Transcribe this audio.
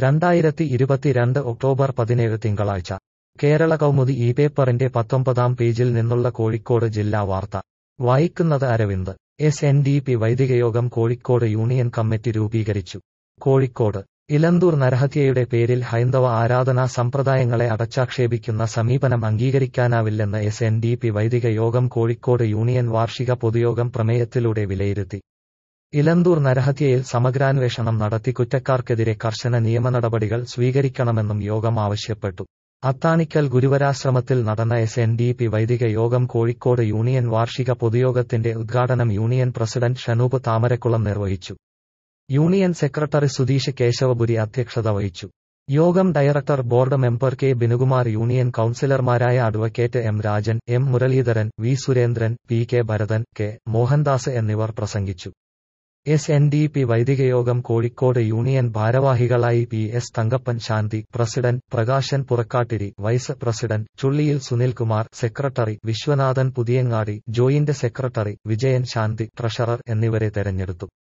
രണ്ടായിരത്തി ഇരുപത്തിരണ്ട് ഒക്ടോബർ പതിനേഴ് തിങ്കളാഴ്ച കേരള കൗമുദി ഈ പേപ്പറിന്റെ പത്തൊമ്പതാം പേജിൽ നിന്നുള്ള കോഴിക്കോട് ജില്ലാ വാർത്ത വായിക്കുന്നത് Aravind S N D P വൈദികയോഗം കോഴിക്കോട് യൂണിയൻ കമ്മിറ്റി രൂപീകരിച്ചു കോഴിക്കോട് ഇലന്തൂർ നരഹത്യയുടെ പേരിൽ ഹൈന്ദവ ആരാധനാ സമ്പ്രദായങ്ങളെ അടച്ചാക്ഷേപിക്കുന്ന സമീപനം അംഗീകരിക്കാനാവില്ലെന്ന് എസ് എൻ ഡി പി വൈദിക യോഗം കോഴിക്കോട് യൂണിയൻ വാർഷിക പൊതുയോഗം പ്രമേയത്തിലൂടെ വിലയിരുത്തി ഇലന്തൂർ നരഹത്യയിൽ സമഗ്രാന്വേഷണം നടത്തി കുറ്റക്കാർക്കെതിരെ കർശന നിയമനടപടികൾ സ്വീകരിക്കണമെന്നും യോഗം ആവശ്യപ്പെട്ടു അത്താണിക്കൽ ഗുരുവരാശ്രമത്തിൽ നടന്ന എസ് എൻ ഡി പി വൈദിക യോഗം കോഴിക്കോട് യൂണിയൻ വാർഷിക പൊതുയോഗത്തിന്റെ ഉദ്ഘാടനം യൂണിയൻ പ്രസിഡന്റ് ഷനൂപ് താമരക്കുളം നിർവഹിച്ചു യൂണിയൻ സെക്രട്ടറി സുധീഷ് കേശവപുരി അധ്യക്ഷത വഹിച്ചു യോഗം director board member K Binukumar union കൌൺസിലർമാരായ advocate M Rajan M Muraleedharan V Surendran P K Bharathan K Mohandas എന്നിവർ പ്രസംഗിച്ചു എസ് എൻ ഡി പി വൈദികയോഗം കോഴിക്കോട് യൂണിയൻ ഭാരവാഹികളായി P S Thankappan Santhi president Prakashan Purakkattiri vice president Chulliyil Sunilkumar secretary Viswanathan Puthiyangadi joint secretary Vijayan Santhi treasurer എന്നിവരെ തെരഞ്ഞെടുത്തു